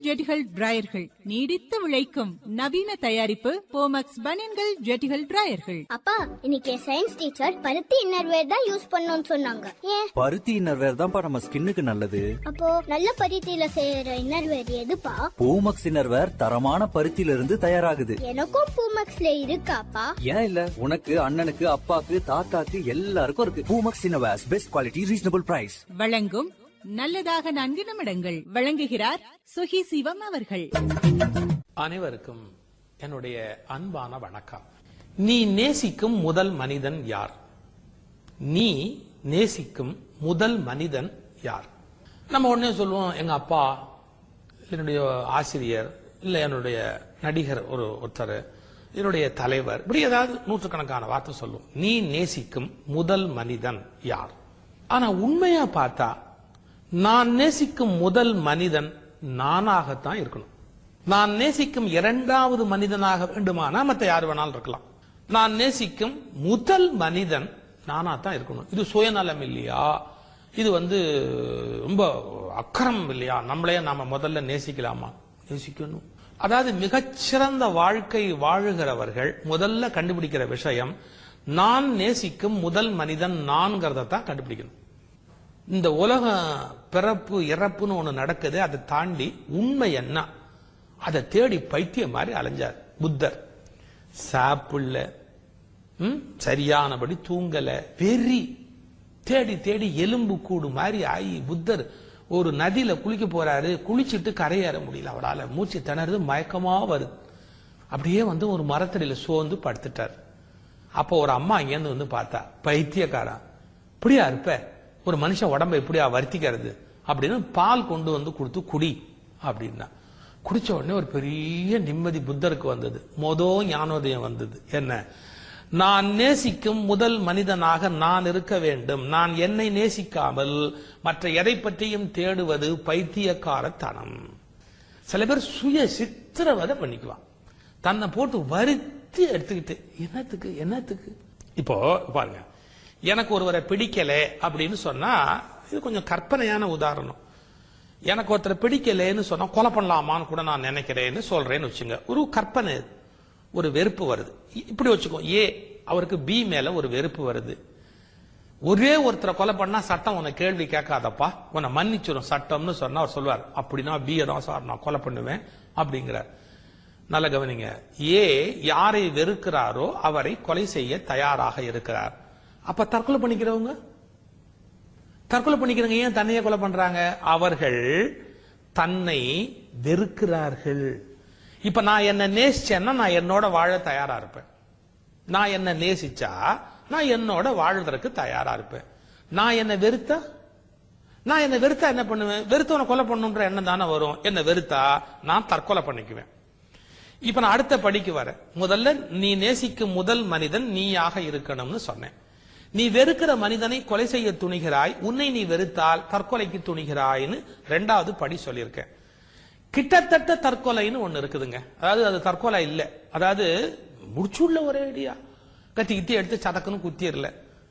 ஜெட்டிகள் டிராயர்கள் நீடித்து உழைக்கும் நவீன தயாரிப்பு போமக்ஸ் பனியன்கள் ஜெட்டிகள் டிராயர்கள் அப்பா இன்னைக்கு சயின்ஸ் டீச்சர் பருத்தி இன்னர்வேர் தான் யூஸ் பண்ணணும்னு சொன்னாங்க ஏன் பருத்தி இன்னர்வேர் தான்ப்பா நம்ம ஸ்கின்னுக்கு நல்லது அப்போ நல்ல பருத்தியில செய்யற இன்னர்வேர் எதுப்பா பூமக்ஸ் இன்னர்வேர் தரமான பருத்தியில இருந்து தயாராகுது எனக்கும் பூமக்ஸ்ல இருக்காப்பா ஏன் இல்ல உனக்கு அண்ணனுக்கு அப்பாக்கு தாத்தாக்கு எல்லாருக்கும் இருக்கு Poomex innerwears best quality reasonable price வழங்கும் நல்லதாக நான்கு நிமிடங்கள் வழங்குகிறார் சுகி சிவம் அவர்கள் அனைவருக்கும் என்னுடைய அன்பான வணக்கம் நீ நேசிக்கும் முதல் மனிதன் யார் நீ நேசிக்கும் முதல் மனிதன் யார் நம்ம உடனே சொல்லுவோம் எங்க அப்பா என்னுடைய ஆசிரியர் இல்ல என்னுடைய நடிகர் ஒரு ஒருத்தர் என்னுடைய தலைவர் இப்படி ஏதாவது நூற்றுக்கணக்கான வார்த்தை சொல்லுவோம் நீ நேசிக்கும் முதல் மனிதன் யார் ஆனா உண்மையா பார்த்தா நான் நேசிக்கும் முதல் மனிதன் நானாகத்தான் இருக்கணும் நான் நேசிக்கும் இரண்டாவது மனிதனாக வேண்டுமானா மத்த யார் வேணாலும் இருக்கலாம் நான் நேசிக்கும் முதல் மனிதன் நானா தான் இருக்கணும் இது சுயநலம் இல்லையா இது வந்து ரொம்ப அக்கறம் இல்லையா நம்மளே நாம முதல்ல நேசிக்கலாமா நேசிக்கணும் அதாவது மிகச்சிறந்த வாழ்க்கை வாழுகிறவர்கள் முதல்ல கண்டுபிடிக்கிற விஷயம் நான் நேசிக்கும் முதல் மனிதன் நான்கிறத தான் கண்டுபிடிக்கணும் இந்த உலக பிறப்பு இறப்புன்னு ஒண்ணு நடக்குது அதை தாண்டி உண்மை என்ன அதை தேடி பைத்தியம் மாதிரி அலைஞ்சார் புத்தர் சாப்பிடல ம், சரியானபடி தூங்கல வெறி தேடி தேடி எலும்பு கூடு மாதிரி ஆகி புத்தர் ஒரு நதியில குளிக்க போறாரு குளிச்சிட்டு கரையேற முடியல அவரால மூச்சு திணறுது மயக்கமா வருது அப்படியே வந்து ஒரு மரத்தடியில சோர்ந்து படுத்துட்டார் அப்போ ஒரு அம்மா இங்கேருந்து வந்து பார்த்தா பைத்தியக்காரன் இப்படியா இருப்ப ஒரு மனுஷன் உடம்ப இப்படியா வருத்திக்கிறது அப்படின்னு பால் கொண்டு வந்து கொடுத்து குடி அப்படின்னா குடிச்ச உடனே ஒரு பெரிய நிம்மதி புத்தருக்கு வந்தது மொதோ ஞானோதயம் வந்தது என்ன நான் நேசிக்கும் முதல் மனிதனாக நான் இருக்க வேண்டும் நான் என்னை நேசிக்காமல் மற்ற எதை பற்றியும் தேடுவது பைத்தியக்காரத்தனம் சில பேர் சுய சித்திரவதை பண்ணிக்குவான் தன்னை போட்டு வருத்தி எடுத்துக்கிட்டு என்னத்துக்கு என்னத்துக்கு இப்போ பாருங்க எனக்கு ஒருவரை பிடிக்கல அப்படின்னு சொன்னா இது கொஞ்சம் கற்பனையான உதாரணம் எனக்கு ஒருத்தரை பிடிக்கலன்னு சொன்னா கொலை பண்ணலாமான்னு கூட நான் நினைக்கிறேன்னு சொல்றேன்னு வச்சுங்க ஒரு கற்பனை இது. ஒரு வெறுப்பு வருது இ- இப்படி வச்சுக்கோ ஏ அவருக்கு பி மேல ஒரு வெறுப்பு வருது ஒரே ஒருத்தரை கொலை பண்ணா சட்டம் உன்னை கேள்வி கேட்காதப்பா உன்னை மன்னிச்சிடும் சட்டம்னு சொன்னா அவர் சொல்வார் அப்படின்னா பி தான் சார் நான் கொலை பண்ணுவேன் அப்படிங்கிறார் நல்ல கவனிங்க ஏ யாரை வெறுக்கிறாரோ அவரை கொலை செய்ய தயாராக இருக்கிறார் அப்ப தற்கொலை பண்ணிக்கிறவங்க தற்கொலை பண்ணிக்கிறவங்க ஏன் தன்னையே கொலை பண்றாங்க அவர்கள் தன்னை வெறுக்கிறார்கள் இப்ப நான் என்ன நேசிச்சேன்னா நான் என்னோட வாழ தயாரா இருப்பேன் நான் என்ன நேசிச்சா நான் என்னோட வாழ்வதற்கு தயாரா இருப்பேன் நான் என்ன வெறுத்தா நான் என்ன வெறுத்தா என்ன பண்ணுவேன் வெறுத்தவனை கொலை பண்ணுன்ற எண்ணம் தானே வரும் என்ன வெறுத்தா நான் தற்கொலை பண்ணிக்குவேன் இப்ப நான் அடுத்த படிக்கு வரேன் முதல்ல நீ நேசிக்கும் முதல் மனிதன் நீயாக இருக்கணும்னு சொன்னேன் நீ வெறுக்கிற மனிதனை கொலை செய்ய துணிகிறாய் உன்னை நீ வெறுத்தால் தற்கொலைக்கு துணிகிறாய்னு ரெண்டாவது படி சொல்லியிருக்கேன் கிட்டத்தட்ட தற்கொலைன்னு ஒண்ணு இருக்குதுங்க அதாவது அது தற்கொலை இல்ல அதாவது முடிச்சுள்ள ஒரே அடியா கத்தி கித்தி எடுத்து சதக்குன்னு குத்திரல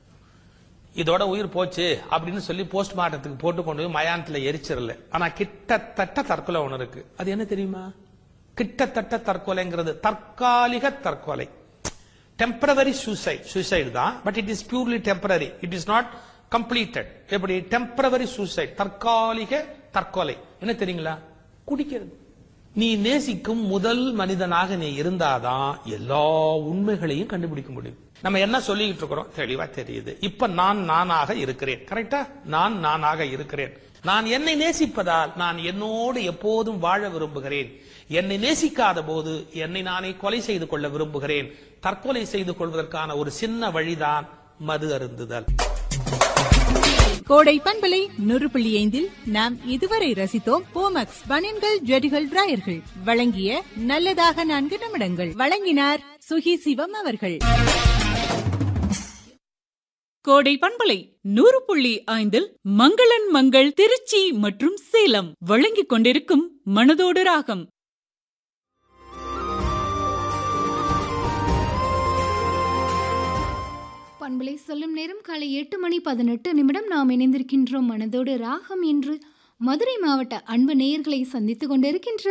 இதோட உயிர் போச்சு அப்படின்னு சொல்லி போஸ்ட்மார்ட்டத்துக்கு போட்டு கொண்டு போய் மயானத்துல எரிச்சிடல ஆனா கிட்டத்தட்ட தற்கொலை ஒண்ணு இருக்கு அது என்ன தெரியுமா கிட்டத்தட்ட தற்கொலைங்கிறது தற்காலிக தற்கொலை டெம்பரவரி சூசைட் சூசைடு தான் but it is purely temporary it is not completed எப்படி டெம்பரவரி சூசைட் தற்காலிக தற்கொலை என்ன தெரியுங்களா குடிக்கிறது நீ நேசிக்கும் முதல் மனிதனாக நீ இருந்தாதான் எல்லா உண்மைகளையும் கண்டுபிடிக்க முடியும் நம்ம என்ன சொல்லிக்கிட்டு இருக்கிறோம் தெளிவா தெரியுது இப்ப நான் நானாக இருக்கிறேன் கரெக்டா நான் நானாக இருக்கிறேன் நான் என்னை நேசிப்பதால் நான் என்னோடு எப்போதும் வாழ விரும்புகிறேன் என்னை நேசிக்காத போது என்னை நானே கொலை செய்து கொள்ள விரும்புகிறேன் தற்கொலை செய்து கொள்வதற்கான ஒரு சின்ன வழிதான் மது அருந்துதல் கோடை பண்பலை நூறு புள்ளி ஐந்தில் நாம் இதுவரை ரசித்தோம் போமக்ஸ் பனியன்கள் ஜெட்டிகள் டிராயர்கள் வழங்கிய நல்லதாக நான்கு நிமிடங்கள் வழங்கினார் சுகி சிவம் அவர்கள் கோடை பண்பலை நூறு புள்ளி ஐந்தில் மங்களன் மங்கள் திருச்சி மற்றும் சேலம் வழங்கிக் கொண்டிருக்கும் மனதோடு ராகம் பண்பலை சொல்லும் நேரம் காலை எட்டு மணி பதினெட்டு நிமிடம் நாம் இணைந்திருக்கின்றோம் மனதோடு ராகம் என்று மதுரை மாவட்ட அன்பு நேயர்களை சந்தித்துக் கொண்டிருக்கின்ற